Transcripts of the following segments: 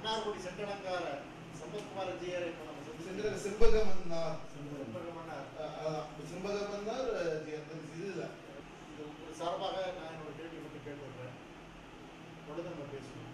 Mannargudi சென்றலங்கார சம்பத்குமார GR இப்போ நம்ம சென்ற செஞ்சு செம்பகமன்னார் மன்னார் அஹ் அதான் செம்பகமன்னார் ஜி- அந்த இது இல்லை இது உங்கள் சார்பாக நான் என்னோட கேள்வி மட்டும் கேட்டுக்கிறேன் தொடர்ந்து நம்ம பேசுவோம்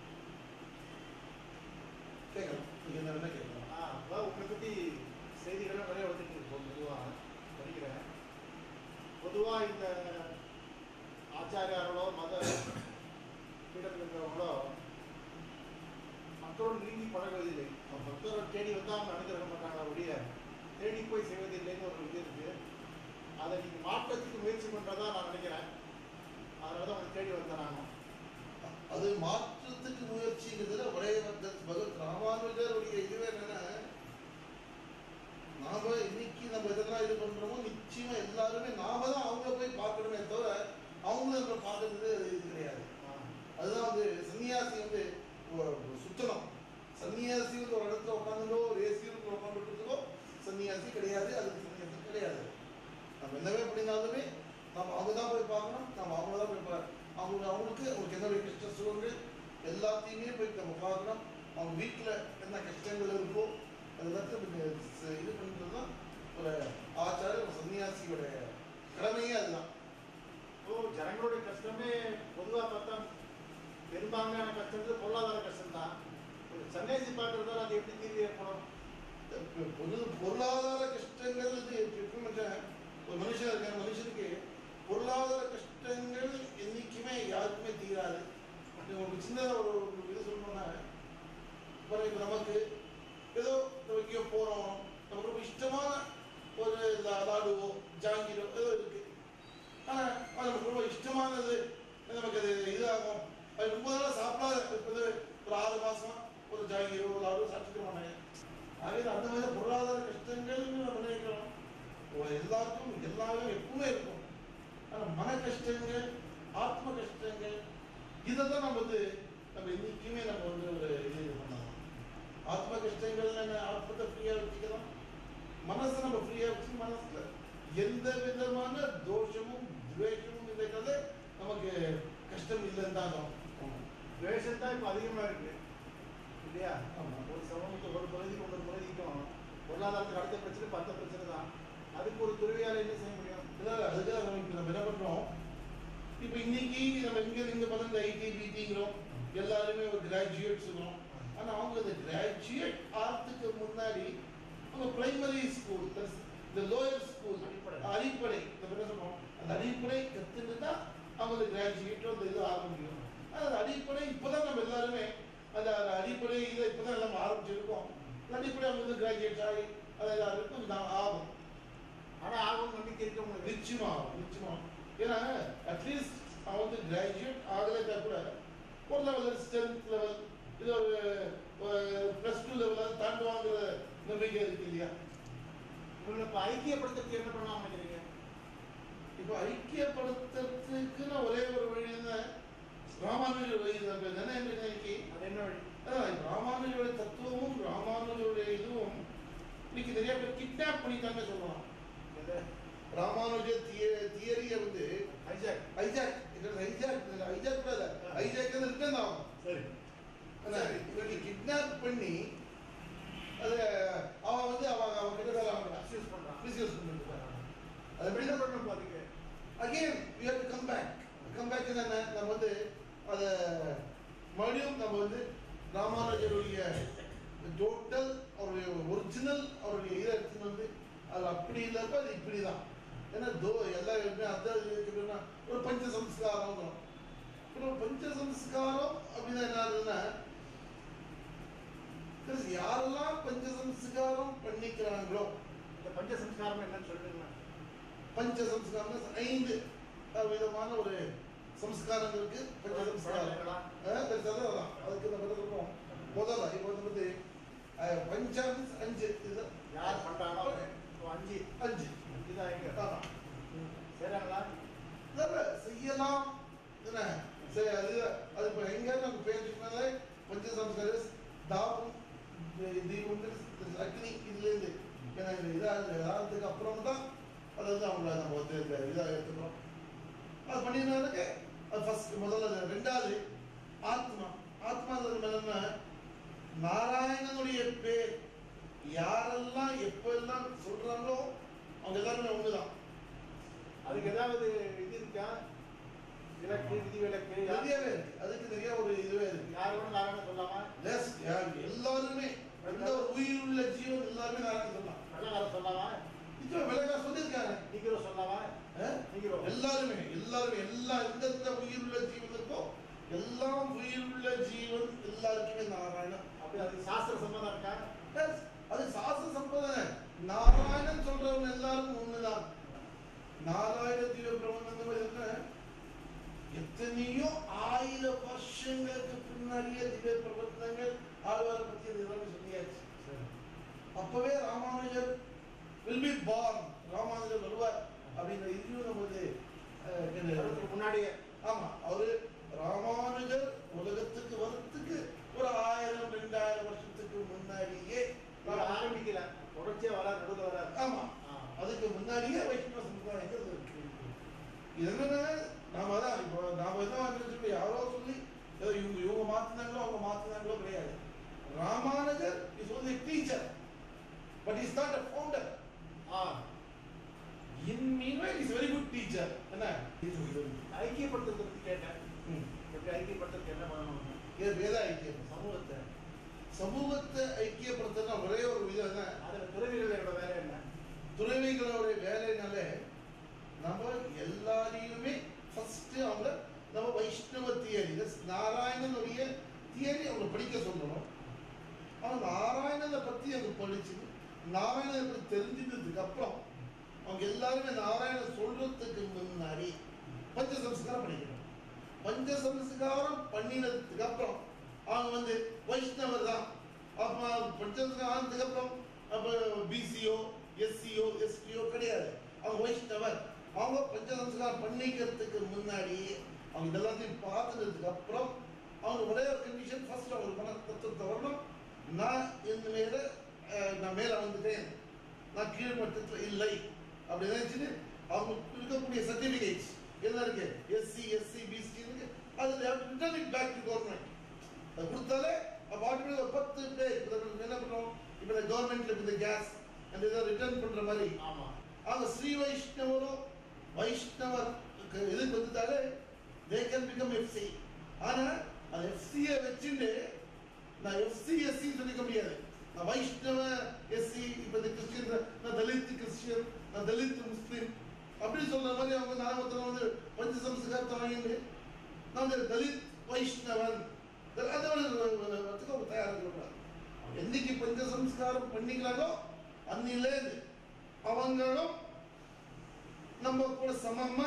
கேட்கலாம் நீங்கள் என்ன வேணா கேட்கலாம் ஆ அதான் உங்களை பற்றி செய்திகள்லாம் நிறைய வந்துட்டு இருக்கோம் பொதுவாக படிக்கிறேன் பொதுவாக இந்த ஆச்சாரியார்களோ மத பீடத்தில் இருக்கிறவங்களோ மக்களோடு நெருங்கி பழகுவதில்லை அவங்க பக்தரை தேடி வந்தால் அவங்க அனுகிரக மாட்டாங்க ஒழிய தேடி போய் செய்வதில்லைன்னு ஒரு இது இருக்கு அதை நீங்கள் மாற்றத்துக்கு முயற்சி பண்ணுறதா நான் நினைக்கிறேன் அதனால தான் அவங்க தேடி வந்தேன் நானும் அது மாற்றத்துக்கு முயற்சிங்கிறதுல ஒரே பகத் பகவத் ராமானுஜருடைய இதுவே என்னன்னா நாம இன்னைக்கு நம்ம இதெல்லாம் இது பண்றோமோ நிச்சயமா எல்லாருமே நாம தான் அவங்கள போய் பார்க்கணுமே தவிர அவங்கள நம்ம பார்க்கறது இது கிடையாது அதுதான் வந்து சன்னியாசி வந்து ஒரு சுத்தனம் சன்னியாசி வந்து ஒரு இடத்துல உட்காந்துட்டோ ஒரு ஏசி ரூம்ல உட்காந்துட்டு இருக்கோ சன்னியாசி கிடையாது அதுக்கு சன்னியாசி கிடையாது நம்ம என்னவே பண்ணினாலுமே நம்ம அவங்க தான் போய் பார்க்கணும் நம்ம அவங்க தான் போய் பா- அவங்க அவங்களுக்கு அவங்களுக்கு என்ன ஒரு கஷ்ட சூழல் எல்லாத்தையுமே போய் நம்ம பார்க்கணும் அவங்க வீட்டில் என்ன கஷ்டங்கள் இருக்கோ அது எல்லாத்தையும் நம்ம ச- இது பண்ணுறது தான் ஒரு ஆச்சார ஒரு சன்னியாசியோட கடமையே அதுதான் ஓ ஜனங்களுடைய கஷ்டமே பொதுவாக பார்த்தா பெரும்பான்மையான கஷ்டங்கள் பொருளாதார கஷ்டம் தான் ஒரு சன்னியாசி பார்க்கறதால அது எப்படி தீர்வு ஏற்படும் பொ- பொது பொருளாதார கஷ்டங்கள் இது எப்படி மச்சான், ஒரு மனுஷன் இருக்கான மனுஷனுக்கு பொருளாதார கஷ்டங்கள் என்னைக்குமே யாருக்குமே தீராது அப்படி ஒரு சின்ன ஒரு ஒரு இது சொல்லணும்னா இப்போ இப்போ நமக்கு ஏதோ நம்ம எங்கேயோ போகிறோம் நமக்கு ரொம்ப இஷ்டமான ஒரு லா- லாடுவோ ஜாங்கிரோ ஏதோ இருக்கு ஆனால் அது நமக்கு ரொம்ப இஷ்டமானது நமக்கு அது இதாகும் அது ரொம்ப நாளாக சாப்பிடாத இப்போ வந்து ஒரு ஆறு மாசமா ஒரு ஜாங்கிரோ ஒரு லாடுவோ சாப்பிட்டுக்க மாட்டாங்க ஆகவே அந்த மாதிரி பொருளாதார கஷ்டங்கள் நம்ம நினைக்கிறோம் ஒரு எல்லாருக்கும் எல்லாமே எப்பவுமே இருக்கும் ஆனால் மன கஷ்டங்கள் ஆத்ம கஷ்டங்கள் இதை தான் நம்ம வந்து நம்ம இன்னைக்குமே நம்ம வந்து ஒரு இது இது பண்ணலாம் ஆத்ம கஷ்டங்கள் என்ன ஆத்மத்தை ஃப்ரீயாக வச்சுக்கலாம் மனசை நம்ம ஃப்ரீயாக வச்சு மனசுல எந்த விதமான தோஷமும் துவேஷமும் இருக்கிறது நமக்கு கஷ்டம் இல்லைன்னு தான் அர்த்தம். துவேஷம் தான் இப்போ அதிகமாக இருக்கு இல்லையா ஆமா. ஒரு சமூகத்துக்கு ஒரு பகுதிக்கு ஒரு பகுதிக்கும் பொருளாதாரத்துக்கு அடுத்த பிரச்சனை இப்ப அந்த பிரச்சனை தான் அதுக்கு ஒரு துறவியால என்ன செய்ய முடியும் இல்ல, அதுக்காக நம்ம இப்ப நம்ம என்ன பண்றோம் இப்ப இன்னைக்கு நம்ம இங்க இங்க பார்த்தா ஐடி பிடிங்கிறோம் எல்லாருமே ஒரு கிராஜுவேட்ஸ் இருக்கிறோம் ஆனா அவங்க இந்த கிராஜுவேட் ஆகிறதுக்கு முன்னாடி அவங்க பிரைமரி ஸ்கூல் இந்த லோயர் ஸ்கூல் அடிப்படை. அடிப்படை நம்ம என்ன சொல்றோம் அந்த அடிப்படை கத்துட்டு தான் அவங்க இந்த கிராஜுவேட்டோ அந்த இது ஆக முடியும் ஆனா அந்த அடிப்படை இப்பதான் நம்ம எல்லாருமே அந்த அந்த அடிப்படை இதை இப்பதான் நம்ம ஆரம்பிச்சிருக்கோம் அந்த அடிப்படை அவங்க வந்து கிராஜுவேட் ஆகி அதை இருக்கும் நான் ஆகும் ஆனா ஆகும் நம்பிக்கை இருக்க முடியும் நிச்சயமா நிச்சயமா ஏன்னா அட்லீஸ்ட் அவன் வந்து கிராஜுவேட் ஆகலைக்கா கூட ஒரு லெவல் ஸ்ட்ரென்த் லெவல் இது ஒரு ப்ளஸ் டூ லெவலில் தாண்டுவாங்கிற நம்பிக்கை இருக்கு இல்லையா இவங்களை இப்ப ஐக்கியப்படுத்துறதுக்கு என்ன பண்ணலாம் நினைக்கிறீங்க இப்போ ஐக்கியப்படுத்துறதுக்கு நான் ஒரே ஒரு வழி தான் ராமானுஜ வழி தான் என்ன இன்னைக்கு அது என்ன வழி அதான் இப்ப ராமானுஜருடைய தத்துவமும் ராமானுஜருடைய இதுவும் இன்னைக்கு நிறைய பேர் கிட்னாப் பண்ணிட்டாங்க சொல்லலாம் எது? ராமானுஜ தியரியை வந்து ஹைஜாக் ஹைஜாக் இது ஹைஜாக் இல்ல ஹைஜாக் கூட இல்ல ஹைஜாக் வந்து ரிட்டர்ன் ஆகும் சரி சரி இவங்க கிட்னாப் பண்ணி அது அவன் வந்து அவன் அவன் கிட்ட வேலை அவன் மிஸ்யூஸ் பண்றான் மிஸ்யூஸ் பண்ணிட்டு போறான். அது அது எப்படி என்ன பண்ணணும் பாத்துக்க again we have to come back come back என்ன நம்ம வந்து அதை மறுபடியும் நம்ம வந்து ராமானுஜருடைய டோட்டல் அவருடைய ஒரிஜினல் அவருடைய இதை எடுத்துன்னு வந்து அது அப்படி இல்லப்ப அது இப்படி தான் ஏன்னா தோ எல்லா எப்படின்னா அதான் எப்படின்னா ஒரு பஞ்ச சம்ஸ்காரம் ஒரு பஞ்ச சம்ஸ்காரம் அப்படின்னா என்ன ஆகுதுன்னா because யாரெல்லாம் பஞ்ச சம்ஸ்காரம் பண்ணிக்கிறாங்களோ இந்த பஞ்ச சம்ஸ்காரம் என்னன்னு சொல்லுங்க பஞ்ச சம்ஸ்காரம் ஐந்து விதமான ஒரு சம்ஸ்காரங்கள் இருக்கு பஞ்ச சம்ஸ்காரம் அஹ் பெருசா தான் அதான். அதுக்கு நம்ம என்ன சொல்றோம் முதல்ல இப்போ வந்து அஹ், பஞ்சம் அஞ்சு இது யார் பண்றாங்களோ இப்போ அஞ்சு அஞ்சு அஞ்சு தான் எங்க ஆமா. செய்றாங்களா இதெல்லாம் செய்யலாம் என்ன சரி அது அது இப்போ எங்க நம்ம பேசினாலே பஞ்ச சம்ஸ்காரம் தாபம் தி- தீபம் அக்னி இதுலேருந்து ஏன்னா இது இதாக இதாகிறதுக்கு அப்புறம் தான் அதை வந்து அவங்கள நம்ம வந்து இந்த இதாக எடுத்துக்கிறோம் அது பண்ணினாலுக்கு அது ஃபர்ஸ்ட் முதல்ல அது ரெண்டாவது ஆத்மா ஆத்மா நம்ம என்ன நாராயணனுடைய பேர் யாரெல்லாம் எப்பெல்லாம் சொல்றாங்களோ அவங்க எல்லாருமே ஒண்ணுதான் அதுக்கு ஏதாவது இது இருக்கா விலக்கு விதி விலக்கு நிறையவே இருக்கு அதுக்கு நிறைய ஒரு இதுவே இருக்கு யார் வேணும் நாராயணன் சொல்லாமா Yes, யார் எல்லாருமே எந்த ஒரு உயிர் உள்ள ஜீவன் எல்லாருமே நாராயணன் சொல்லலாம் வெள்ளக்காரன் சொல்லாமா இப்போ விளக்கா சொல்லியிருக்காங்க நீக்கிறோ சொல்லாமா ஆ? நீக்கிறோ எல்லாருமே எல்லாருமே எல்லா எந்தெந்த உயிர் உள்ள ஜீவன் இருக்கோ எல்லாம் உயிர் உள்ள ஜீவன் எல்லாருக்குமே நாராயணன் அப்படி அதுக்கு சாஸ்திர சம்மதம் இருக்கா Yes, அது சாஸ்திர சம்பிரதாயம் நாராயணன் சொல்றவங்க எல்லாரும் ஒண்ணுதான் நாராயண திவ்ய பிரபந்தம் என்ன எத்தனையோ ஆயிரம் வருஷங்களுக்கு பின்னாடியே திவ்ய பிரபந்தங்கள் ஆழ்வாரை பத்தி அது எல்லாமே சொல்லியாச்சு அப்பவே Ramanujar will be born Ramanujar வருவார் அப்படின்ற இதுவும் நமக்கு அஹ், என்ன- அதுக்கு முன்னாடியே ஆமா அவரு ராமானுஜர் உலகத்துக்கு வரத்துக்கு ஒரு ஆயிரம் ரெண்டாயிரம் வருஷத்துக்கு முன்னாடியே இவர் ஆரம்பிக்கல தொடர்ச்சியா வர நடுவில் வர ஆமா அதுக்கு முன்னாடியே வைஷ்ணவ சம்பிரதாயங்கிறது இருக்கு இது என்னன்னா நாம அதான் இப்போ நாம என்ன நினைச்சிருக்கோம் யாரோ சொல்லி ஏதோ இவங்க இவங்க மாத்தினாங்களோ அவங்க மாத்தினாங்களோ கிடையாது Ramanujar is only teacher but is not a founder ah in meanwhile is very good teacher என்ன ஐக்கியப்படுத்துறதுக்கு கேட்டேன் ம். எப்படி ஐக்கியப்படுத்துறதுக்கு என்ன பண்ணணும் இது வேத ஐக்கியம் சமூகத்தை சமூகத்தை ஐக்கியப்படுத்தினா ஒரே ஒரு விதம் என்ன அதுல துறவிகளோட வேலை என்ன துறவிகளோட வேலைனால நம்ம எல்லாரையுமே ஃபர்ஸ்ட் அவங்க நம்ம வைஷ்ணவ தியரி நாராயணனுடைய தியரி அவங்க படிக்க சொல்லணும் அவங்க நாராயணனை பத்தி அவங்க படிச்சு நாராயணனை பத்தி தெரிஞ்சுக்கிறதுக்கு அப்புறம் அவங்க எல்லாருமே நாராயணன் சொல்றதுக்கு முன்னாடி பஞ்ச சம்ஸ்காரம் பண்ணிக்கணும் பஞ்ச சம்ஸ்காரம் பண்ணினதுக்கு அப்புறம் அவங்க வந்து வைஷ்ணவர் தான் அப்ப பஞ்ச சம்ஸ்காரம் ஆனதுக்கு அப்புறம் அப்ப பிசிஓ எஸ்சிஓ எஸ்டிஓ கிடையாது அவங்க வைஷ்ணவர் அவங்க பஞ்ச சம்ஸ்காரம் பண்ணிக்கிறதுக்கு முன்னாடி அவங்க எல்லாத்தையும் பார்த்துனதுக்கு அப்புறம் அவங்க ஒரே ஒரு கண்டிஷன் ஃபர்ஸ்ட் அவங்க மன தத்துவத்தை வரணும் நான் இந்த மேல அஹ், நான் மேல வந்துட்டேன் நான் கீழ்மட்டத்தில் இல்லை அப்படி நினைச்சுட்டு அவங்க இருக்கக்கூடிய சர்டிபிகேட்ஸ் என்ன இருக்கு எஸ்சி எஸ்சி பிசி இருக்கு அது return it back to government அது கொடுத்தாலே அப்போ ஆட்டோமேட்டிக் ஒரு பத்து பேர் இப்போ நம்ம என்ன பண்ணுறோம் இப்போ இந்த கவர்மெண்ட்ல இந்த கேஸ் அந்த இதை ரிட்டர்ன் பண்ற மாதிரி ஆமா அவங்க ஸ்ரீ வைஷ்ணவரும் வைஷ்ணவர் இதுக்கு வந்துட்டாலே தே கேன் பிகம் எஃப்சி ஆனா அந்த எஃப்சியை வச்சுட்டு நான் எஃப்சி எஸ்சி சொல்லிக்க முடியாது நான் வைஷ்ணவ எஸ்சி இப்போ இந்த கிறிஸ்டியன் நான் தலித் கிறிஸ்டியன் நான் தலித் முஸ்லீம் அப்படி சொல்ற மாதிரி அவங்க நாமத்தில் வந்து பஞ்ச சம்ஸ்காரத்தை வாங்கிட்டு நான் வந்து தலித் வைஷ்ணவன் அதோட அவங்க தயாராக இருக்கிறாங்க என்னைக்கு பஞ்ச சம்ஸ்காரம் பண்ணிக்கிறாங்களோ அன்னிலேருந்து அவங்களும் நம்ம கூட சமமா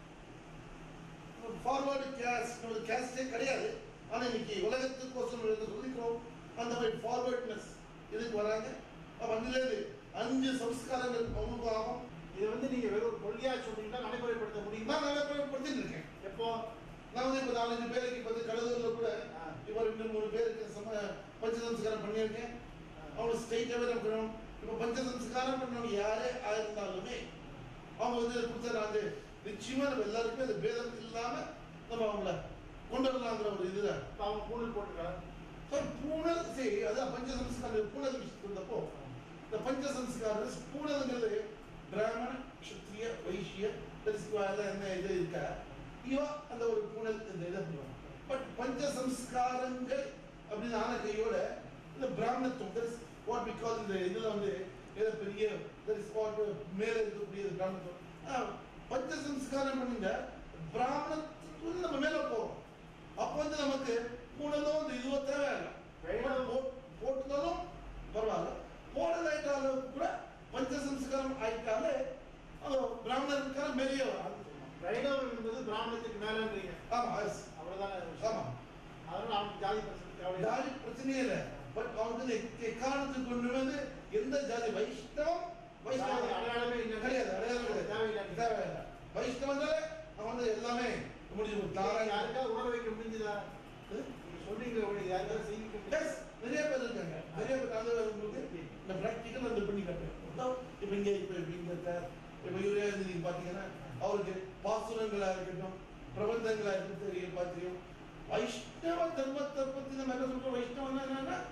ஃபார்வர்டு கேஸ்ட் நம்ம கேஸ்டே கிடையாது ஆனா இன்னைக்கு உலகத்துக்கோசம் என்ன சொல்லிக்கிறோம் அந்த மாதிரி ஃபார்வர்ட்னஸ் இதுக்கு வராங்க அப்ப அன்னிலேருந்து அஞ்சு சம்ஸ்காரங்கள் அவங்களுக்கு ஆகும் இது வந்து நீங்க வெறும் ஒரு கொள்கையா சொன்னீங்கன்னா நடைமுறைப்படுத்த முடியுமா நான் நடைமுறைப்படுத்திட்டு இருக்கேன் எப்போ நான் வந்து இப்போ நாலஞ்சு பேருக்கு இப்போ வந்து கடலூர்ல கூட ஆ. இப்போ ரெண்டு மூணு பேருக்கு சம பஞ்சசம்ஸ்காரம் பண்ணியிருக்கேன் அவங்க ஸ்ட்ரெயிட்டாகவே நம்ம இப்போ பஞ்சசம்ஸ்காரம் பண்ணவங்க யாரே ஆயிருந்தாலுமே அவங்க வந்து கொடுத்தா நான் வந்து நிச்சயமா நம்ம எல்லாருக்குமே அந்த பேதம் இல்லாம நம்ம அவங்கள கொண்டு வரலாங்கிற ஒரு இதுல இப்ப அவங்க பூணல் போட்டுருக்காங்க சார் பூனல் சரி அதான் பஞ்சசம்ஸ்காரம் பூனல் விஷயத்து வந்தப்போ இந்த பஞ்சசம்ஸ்காரம் பூனல்ங்கிறது பிராமண க்ஷத்ரிய வைஷ்ய எல்லாம் என்ன இது இருக்கா இவன் அந்த ஒரு பூனல் இந்த இதை பண்ணுவான் பட் பஞ்ச சம்ஸ்காரங்கள் அப்படின்னு ஆன கையோட இந்த பிராமணத்துவம் that is what we call இந்த இதுல வந்து ஏதோ பெரிய தட் இஸ் வாட் மேல இருக்கக்கூடிய பிராமணத்துவம் ஆ, பஞ்ச சம்ஸ்காரம் பண்ணுங்க பிராமணத்துக்கு நம்ம மேல போறோம் அப்போ வந்து நமக்கு பூனலும் இந்த இதுவோ தேவையில்லை வேணும். போ- போட்டுனாலும் பரவாயில்ல போடலாயிட்டாலும் கூட பஞ்ச சம்ஸ்காரம் ஆயிட்டாலே அவன் பிராமணருக்கான மேலேயே வரான் வைணவம் என்பது பிராமணத்துக்கு மேலன்றீங்க ஆமா yes. அவ்வளவுதானே ஆமா விஷயம். அதனால அவனுக்கு ஜாதி பிரச்சனை தேவையில்லை ஜாதி பிரச்சனையே இல்லை பட் அவன் வந்து எக்காரணத்துக்கு கொண்டு வந்து எந்த ஜாதி வைஷ்ணவம் ஜாதி வைஷ்ணவம் அடையாளமே இல்லை. கிடையாது அடையாளம் கிடையாது தேவையில்லை. தேவையில்லை வைஷ்ணவந்தாலே அவன் வந்து எல்லாமே முடிஞ்சு நீங்க நாராயண யாருக்காவது உணர வைக்க முடிஞ்சதா நீங்க சொல்றீங்க ஒழிய யாருக்காவது செய்விக்க Yes, முடியாது நிறைய பேர் இருக்காங்க நிறைய பேர் அது உங்களுக்கு இந்த ப்ராக்டிக்கல் அந்த பண்ணி காட்டுறேன் இப்போ இங்கே இப்போ இங்கே இருக்கார் இப்போ இவரே வந்து நீங்கள் பார்த்தீங்கன்னா அவருக்கு பாசுரங்களா இருக்கட்டும் பிரபந்தங்களா இருக்கட்டும் பார்த்தியும் வைஷ்ணவ தர்மத்தை பற்றி நம்ம என்ன சொல்றோம் வைஷ்ணவம்னா என்னன்னா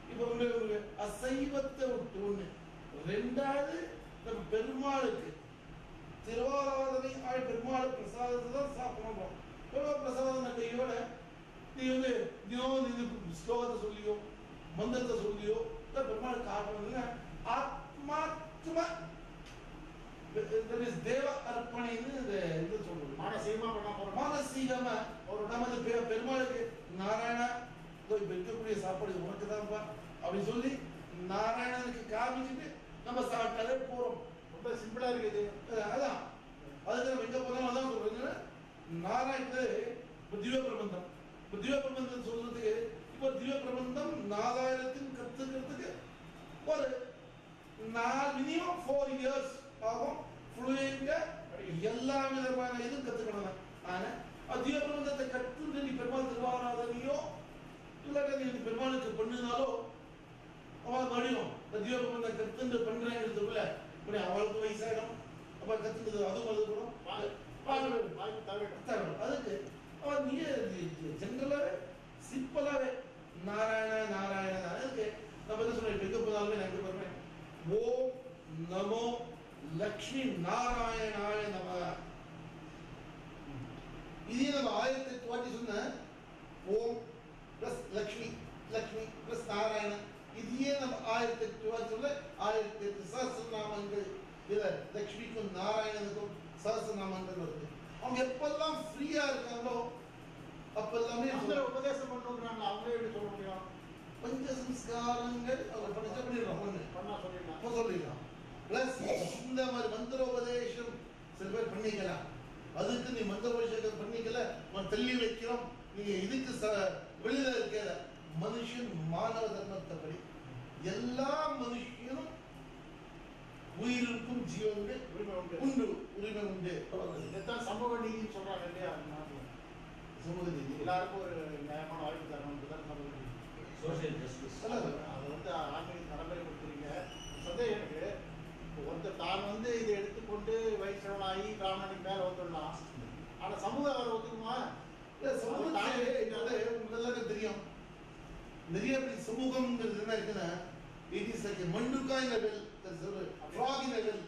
இப்போ வந்து ஒரு அசைவத்தை விட்டு ஒண்ணு ரெண்டாவது நம்ம பெருமாளுக்கு திருவாராதனை ஆய் பெருமாள் பிரசாதத்தை தான் சாப்பிடணும் பெருமாள் பிரசாதம் கையோட நீ வந்து தினம் இது ஸ்லோகத்தை சொல்லியோ மந்திரத்தை சொல்லியோ இல்லை பெருமாள் காட்டணும்னா ஆத்மாத்மா that is தேவ அர்ப்பணைன்னு இந்த இது சொல்றது மானசீகமா பண்ண போறோம் மானசீகமா ஒரு நமது பெ- பெருமாளுக்கு நாராயணா இதோ இப்ப இருக்கக்கூடிய சாப்பாடு இது உனக்கு தான்ப்பா அப்படி சொல்லி நாராயணனுக்கு காமிச்சிட்டு நம்ம சாப்பிட்டாலே போறோம் ரொம்ப சிம்பிளா இருக்குது அஹ் அதான் அதுக்கு நம்ம எங்க போனாலும் அதான் சொல்றது நாராயணத்து இப்போ திவ்ய பிரபந்தம் இப்போ திவ்ய பிரபந்தம் சொல்றதுக்கு இப்போ திவ்ய பிரபந்தம் நாலாயிரத்தின் கத்துக்கிறதுக்கு ஒரு நாலு மினிமம் ஃபோர் இயர்ஸ் ஆகும் ஃப்ளூயண்டா எல்லா விதமான இதுவும் கத்துக்கணும் ஆனா அது திவ்ய பிரபந்தத்தை கத்துட்டு நீ பெருமாள் திருவாராதனையோ இல்லாட்டி நீ பெருமாளுக்கு பண்ணினாலோ அவள் மடியும் இந்த திவ்ய பிரபந்தம் கத்துட்டு பண்றேங்கிறதுக்குள்ள இப்படி அவளுக்கு வயசாயிடும் அப்ப கத்துக்கிறது அதுவும் அது கூட வாய்- பாருங்க வாய்ப்பு தவிர தரணும். அதுக்கு அவன் நீ ஜென்ரலாவே சிம்பிளாவே நாராயண நாராயண அதுக்கு நம்ம என்ன சொல்றோம் இப்ப எங்க போனாலுமே நான் எங்க போறேன் ஓம் நமோ லக்ஷ்மி நாராயணாய நம இதே நம்ம ஆயிரத்தி எட்டு வாட்டி சொன்ன ஓம் பிளஸ் லக்ஷ்மி லக்ஷ்மி பிளஸ் நாராயணன் இதையே நம்ம ஆயிரத்தி எட்டு வாட்டி சொல்ல ஆயிரத்தி எட்டு சஹசிரநாமங்கள் இதுல லக்ஷ்மிக்கும் நாராயணனுக்கும் சஹசிரநாமங்கள் வருது அவங்க எப்பெல்லாம் ஃப்ரீயா இருக்காங்களோ அப்பெல்லாமே அந்த உபதேசம் பண்ணுறாங்க அவங்களே எப்படி சொல்ல முடியும் பஞ்ச சம்ஸ்காரங்கள் அவங்க படிச்ச பண்ணிடுறோம் ஒண்ணு பண்ணா சொல்லிடலாம் அப்போ சொல்லிடலாம் பிளஸ் இந்த மாதிரி மந்திரோபதேசம் சில பேர் பண்ணிக்கலாம் அதுக்கு நீ மந்திரோபதேசம் பண்ணிக்கல உன் தள்ளி வைக்கிறோம் நீங்க இதுக்கு ச வெளியில இருக்கிற மனுஷன் மானவ தர்மத்தை படி எல்லா மனுஷனும் உயிருக்கும் ஜீவனுக்கு உரிமை உண்டு உண்டு உரிமை உண்டு அவ்வளவுதான். இதைத்தான் சமூக நீதின்னு சொல்றாங்க இல்லையா அந்த நாட்டுல சமூக நீதி எல்லாருக்கும் ஒரு நியாயமான வாய்ப்பு தரணும் தான் சமூக நீதி சோஷியல் ஜஸ்டிஸ் அது அதை வந்து ஆன்மீக நடைமுறைப்படுத்துறீங்க சந்தேகம் எனக்கு இப்போ ஒருத்தர் தான் வந்து இதை எடுத்துக்கொண்டு வைஷ்ணவனாகி பிராமணனுக்கு மேல வந்துடலாம் ஆனா சமூகம் அவர் ஒத்துக்குமா இல்ல, சமூகத்திலே அது உங்களுக்கு எல்லாருக்கும் தெரியும் நிறைய பேர் சமூகம்ங்கிறது என்ன இருக்குன்னா it is like manduka in level frog in level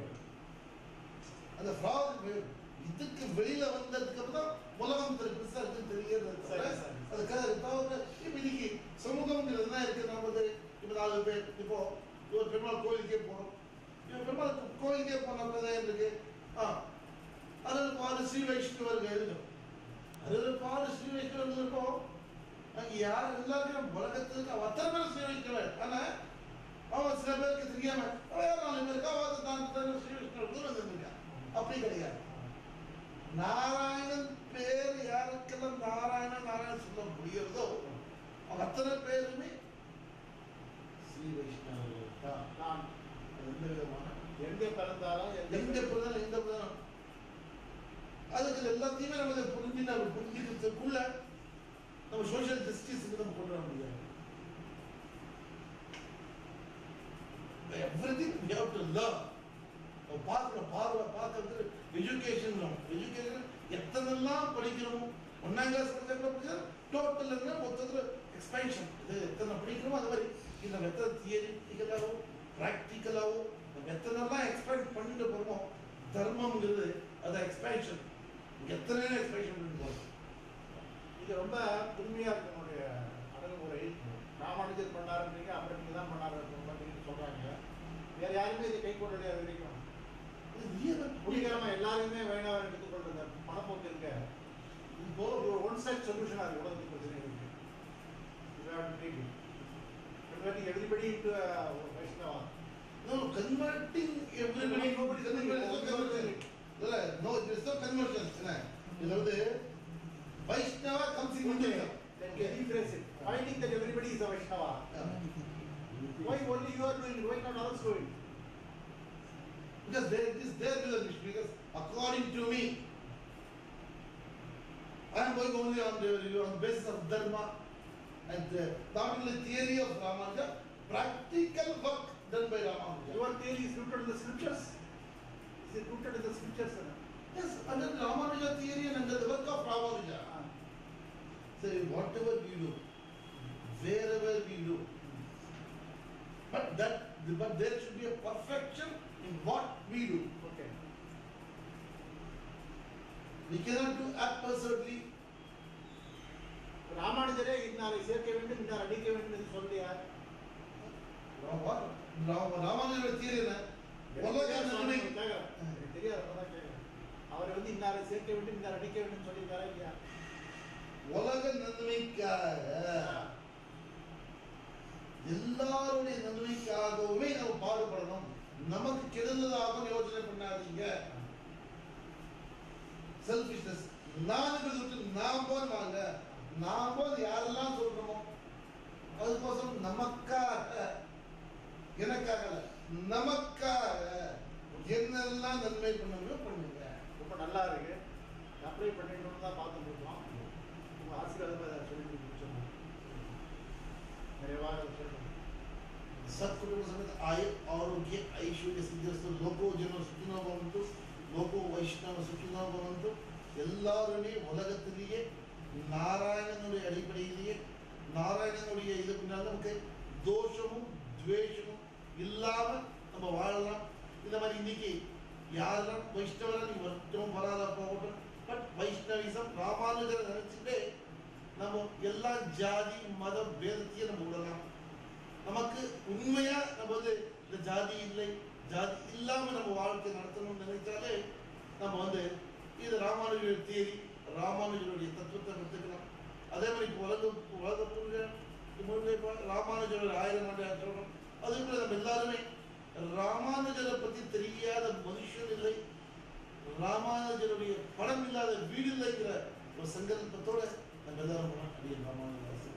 அந்த ஃப்ராக் இதுக்கு வெளியில வந்ததுக்கு அப்புறம் உலகம் திரு பெருசா இருக்குன்னு தெரியறது சரி, சரி. அதுக்காக தவிர இப்ப இன்னைக்கு சமூகம்ங்கிறது என்ன இருக்கு நமது இப்ப நாலு பேர் இப்போ ஒரு பெருமாள் கோயிலுக்கே போறோம் இப்போ பெருமாள் கோயிலுக்கே போன இருக்கு ஆ அதில் பாரு ஸ்ரீ வைஷ்ணவர்கள் இருக்கும் அதில் பாரு ஸ்ரீ வைஷ்ணவர்கள் இருக்கும் அங்க யார் எல்லாருக்கும் உலகத்துக்கு அவ அத்தனை பேர் ஸ்ரீ வைஷ்ணவர் ஆனா அவன் சில பேருக்கு தெரியாம அவன் யார் நாலு பேருக்கு அவன் தான் தான் ஸ்ரீ வைஷ்ணவர்கள் வந்துருக்கான் அப்படி கிடையாது நாராயணன் பேர் யாருக்கெல்லாம் நாராயணன் நாராயணன் சொல்ல முடியறதோ அவங்க அத்தனை பேருமே ஸ்ரீ வைஷ்ணவர்கள் தான் நான் அது எந்த விதமான எங்க பிறந்தாலும் எந்த பிரதம் எந்த பிரதம் அதுக்கு எல்லாத்தையுமே நம்ம இதை புரிஞ்சு நம்ம புரிஞ்சுக்கிறதுக்குள்ள நம்ம சோஷியல் ஜஸ்டிஸுக்கு நம்ம கொண்டு வர முடியாது everything we have to learn பார்க்குற பார்வை பார்க்கறது எஜுகேஷன் எஜுகேஷன் எத்தனெல்லாம் படிக்கிறோமோ ஒன்னாம் கிளாஸ் படிச்சா படிச்சா டோட்டல் என்ன மொத்தத்தில் எக்ஸ்பென்ஷன் இது எத்தனை படிக்கிறோமோ அது மாதிரி இந்த எத்தனை தியரிட்டிக்கலாவோ ப்ராக்டிக்கலாவோ நம்ம எத்தனைலாம் எக்ஸ்பெக்ட் பண்ணிட்டு போகிறோமோ தர்மம்ங்கிறது அது எக்ஸ்பென்ஷன் எத்தனை எக்ஸ்பென்ஷன் பண்ணிட்டு போகிறோம் இது ரொம்ப புதுமையா இருக்கு உங்களுடைய அணுகுமுறை ராமானுஜர் பண்ணாருன்றீங்க அம்பேத்கர் தான் பண்ணாரு அப்படின்னு சொல்றாங்க வேற யாருமே இதை கை கொண்டு வரைக்கும் இது வியதம் புரியாம எல்லாருமே வேணாம் எடுத்துக்கொண்டு இந்த பணப்போக்கு இருக்க இப்போ இது ஒரு ஒன் சைட் சொல்யூஷனா இருக்கு உலகத்துக்கு பிரச்சனை இருக்கு You have to take it. Converting everybody into a Vaishnava. No, converting everybody, nobody converting, no conversion. இல்ல, no, there is no conversion. என்ன? இதுல வந்து Vaishnava comes in Okay, India. then we rephrase it. Finding that everybody is a Vaishnava. Why only you are doing it? Why not others doing it? Because there it is their realization. Because according to me, I am going only on the, on the basis of dharma and uh, not only theory of Ramanuja, practical work done by Ramanuja. Your theory is rooted in the scriptures. Is it rooted in the scriptures? Yes, under the Ramanuja theory and under the work of Ramanuja. Ah. So whatever we do, wherever we do, But that, but there should be a perfection in what we do. Okay We cannot do absurdly. ராமானுஜரே இன்னாரை சேர்க்க வேண்டும் இன்னார் அடிக்க வேண்டும் என்று சொல்லியா ராமானுஜரோட தீர் என்ன உலக நன்மை கேட்கிறேன். எனக்கு தெரியாது அதான் கேட்கிறேன் அவர் வந்து இன்னாரை சேர்க்க வேண்டும் இன்னார் அடிக்க வேண்டும் சொல்லியிருக்காரா இல்லையா உலக நன்மைக்காக எல்லாருடைய நன்மைக்காகவுமே நம்ம பாடுபடணும் நமக்கு கெடுதலாகவும் யோசனை பண்ணாதீங்க செல்ஃபிஷ்னஸ் நானுங்கிறது விட்டு நாம் வாங்க நாம் போது யாரெல்லாம் சொல்றோமோ அதுக்கோசரம் நமக்காக எனக்காக இல்ல, நமக்காக என்னெல்லாம் நன்மை பண்ணணுமோ பண்ணுங்க ரொம்ப நல்லா இருக்கு அப்ளை பண்ணிடணும்னு தான் பார்த்துட்டு இருக்கோம் உங்க ஆசீர்வாதமாக அதை சொல்லி முடிச்சிடணும் நிறைவாக அதை சொல்லணும் सत्कुटुंब समेत आयु आरोग्य ऐश्वर्य सिद्धिरस्तु लोको जनो सुखिनो भवन्तु லோகோ வைஷ்ணவ சுற்றுலா பவந்து எல்லாருமே உலகத்திலேயே நாராயணனுடைய அடிப்படையிலேயே நாராயணனுடைய இது பின்னால் நமக்கு தோஷமும் துவேஷமும் இல்லாம நம்ம வாழலாம் இந்த மாதிரி இன்னைக்கு யாரெல்லாம் வைஷ்ணவரா நீ வரட்டும் வராத போகட்டும் பட் வைஷ்ணவிசம் ராமானுஜரை நினைச்சுட்டே நம்ம எல்லா ஜாதி மத பேதத்தையும் நம்ம விடலாம் நமக்கு உண்மையா நம்ம வந்து இந்த ஜாதி இல்லை ஜாதி இல்லாம நம்ம வாழ்க்கை நடத்தணும்னு நினைச்சாலே நம்ம வந்து இது ராமானுஜருடைய தேதி ராமானுஜருடைய தத்துவத்தை கற்றுக்கலாம் அதே மாதிரி இப்போ உலக உலக முழுக்க முழுக்க இப்போ ராமானுஜரோட ஆயிரம் ஆண்டு சொல்றோம் அதே போல நம்ம எல்லாருமே ராமானுஜரை பத்தி தெரியாத மனுஷன் இல்லை ராமானுஜருடைய படம் இல்லாத வீடு இல்லைங்கிற ஒரு சங்கல்பத்தோட நம்ம எல்லாரும் போனோம் அடியே ராமானுஜர்